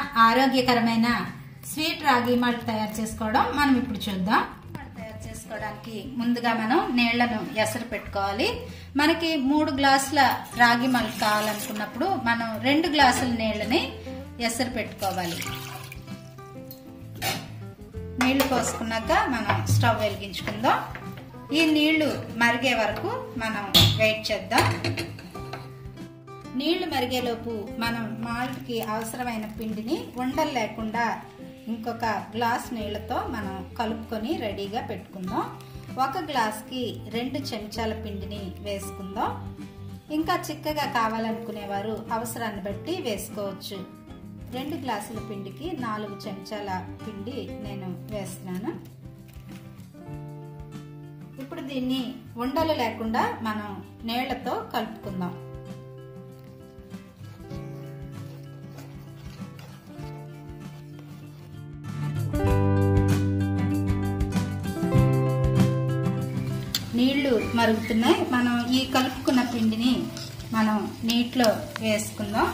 ఆరోగ్యకరమైన స్వీట్ రాగి మాల్ట్ తయారు చేసుకోవడం మనం ఇప్పుడు చూద్దాం మాల్ట్ తయారు చేసుకోవడానికి ముందుగా మనం నీళ్లను ఎసరు పెట్టుకోవాలి మనకి మూడు గ్లాసుల రాగి మాల్ట్ కావాలనుకున్నప్పుడు మనం రెండు గ్లాసుల నీళ్ళని ఎసరు పెట్టుకోవాలి నీళ్లు పోసుకున్నాక మనం స్టవ్ వెలిగించుకుందాం ఈ నీళ్లు మరిగే వరకు మనం వెయిట్ చేద్దాం నీళ్లు మరిగేలోపు మనం మాల్ట్కి అవసరమైన పిండిని ఉండలు లేకుండా ఇంకొక గ్లాస్ నీళ్లతో మనం కలుపుకొని రెడీగా పెట్టుకుందాం ఒక గ్లాస్కి రెండు చెంచాల పిండిని వేసుకుందాం ఇంకా చిక్కగా కావాలనుకునేవారు అవసరాన్ని బట్టి వేసుకోవచ్చు రెండు గ్లాసుల పిండికి నాలుగు చెంచాల పిండి నేను వేస్తున్నాను ఇప్పుడు దీన్ని ఉండలు లేకుండా మనం నీళ్లతో కలుపుకుందాం నీళ్లు మరుగుతున్నాయి మనం ఈ కలుపుకున్న పిండిని మనం నీటిలో వేసుకుందాం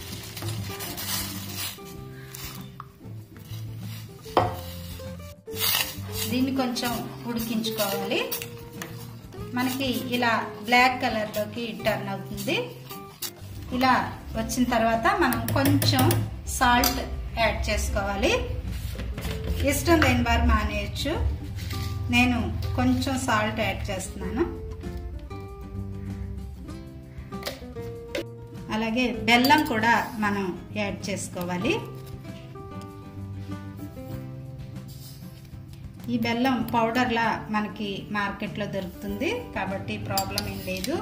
దీన్ని కొంచెం ఉడికించుకోవాలి మనకి ఇలా బ్లాక్ కలర్లోకి టర్న్ అవుతుంది ఇలా వచ్చిన తర్వాత మనం కొంచెం సాల్ట్ యాడ్ చేసుకోవాలి ఇష్టం లేని వారు మానేయచ్చు నేను కొంచెం సాల్ట్ యాడ్ చేస్తున్నాను అలాగే బెల్లం కూడా మనం యాడ్ చేసుకోవాలి ఈ బెల్లం పౌడర్లా మనకి మార్కెట్లో దొరుకుతుంది కాబట్టి ప్రాబ్లం ఏం లేదు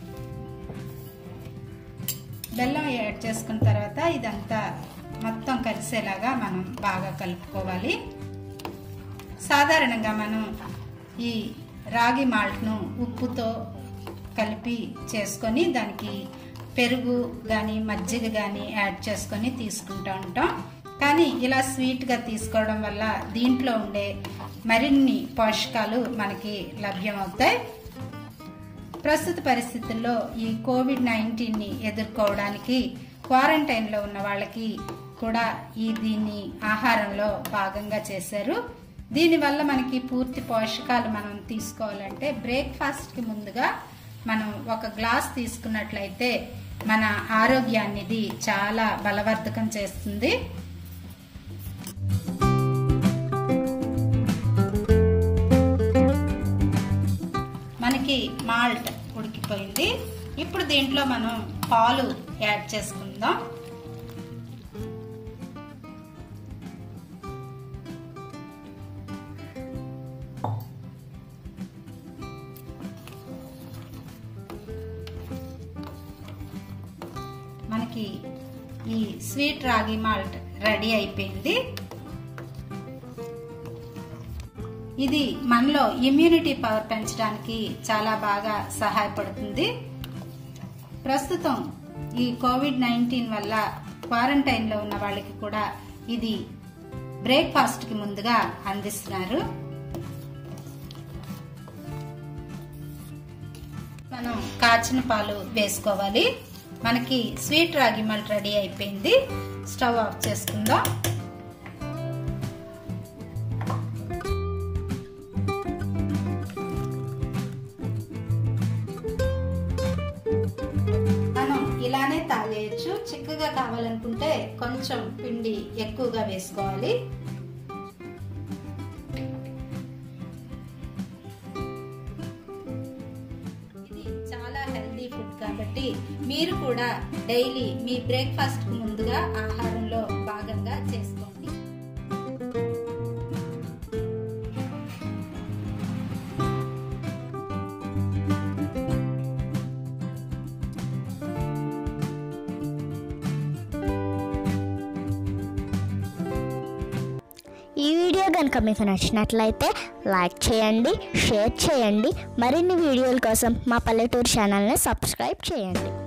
బెల్లం యాడ్ చేసుకున్న తర్వాత ఇదంతా మొత్తం కలిసేలాగా మనం బాగా కలుపుకోవాలి సాధారణంగా మనం ఈ రాగి మాల్ట్ను ఉప్పుతో కలిపి చేసుకొని దానికి పెరుగు కానీ మజ్జిగ కానీ యాడ్ చేసుకొని తీసుకుంటూ ఉంటాం కానీ ఇలా స్వీట్గా తీసుకోవడం వల్ల దీంట్లో ఉండే మరిన్ని పోషకాలు మనకి లభ్యమవుతాయి ప్రస్తుత పరిస్థితుల్లో ఈ కోవిడ్ నైన్టీన్ని ఎదుర్కోవడానికి క్వారంటైన్లో ఉన్న వాళ్ళకి కూడా ఈ దీన్ని ఆహారంలో భాగంగా చేశారు దీనివల్ల మనకి పూర్తి పోషకాలు మనం తీసుకోవాలంటే బ్రేక్ఫాస్ట్కి ముందుగా మనం ఒక గ్లాస్ తీసుకున్నట్లయితే మన ఆరోగ్యాన్ని ఇది చాలా బలవర్ధకం చేస్తుంది మనకి మాల్ట్ ఉడికిపోయింది ఇప్పుడు దీంట్లో మనం పాలు యాడ్ చేసుకుందాం మనకి ఈ స్వీట్ రాగి మాల్ట్ రెడీ అయిపోయింది ఇది మనలో ఇమ్యూనిటీ పవర్ పెంచడానికి చాలా బాగా సహాయపడుతుంది ప్రస్తుతం ఈ కోవిడ్ నైన్టీన్ వల్ల క్వారంటైన్లో ఉన్న వాళ్ళకి కూడా ఇది బ్రేక్ఫాస్ట్కి ముందుగా అందిస్తున్నారు మనం కాచిన పాలు వేసుకోవాలి మనకి స్వీట్ రాగి మల్ట్ రెడీ అయిపోయింది స్టవ్ ఆఫ్ చేసుకుందాం మనం ఇలానే తాగేయచ్చు చిక్కగా కావాలనుకుంటే కొంచెం పిండి ఎక్కువగా వేసుకోవాలి ఇది చాలా హెల్దీ ఫుడ్ కాబట్టి మీరు కూడా డైలీ మీ బ్రేక్ఫాస్ట్ ముందుగా ఆహారంలో భాగంగా చేసుకోండి ఈ వీడియో కనుక మీకు నచ్చినట్లయితే లైక్ చేయండి షేర్ చేయండి మరిన్ని వీడియోల కోసం మా పల్లెటూరు ఛానల్ని సబ్స్క్రైబ్ చేయండి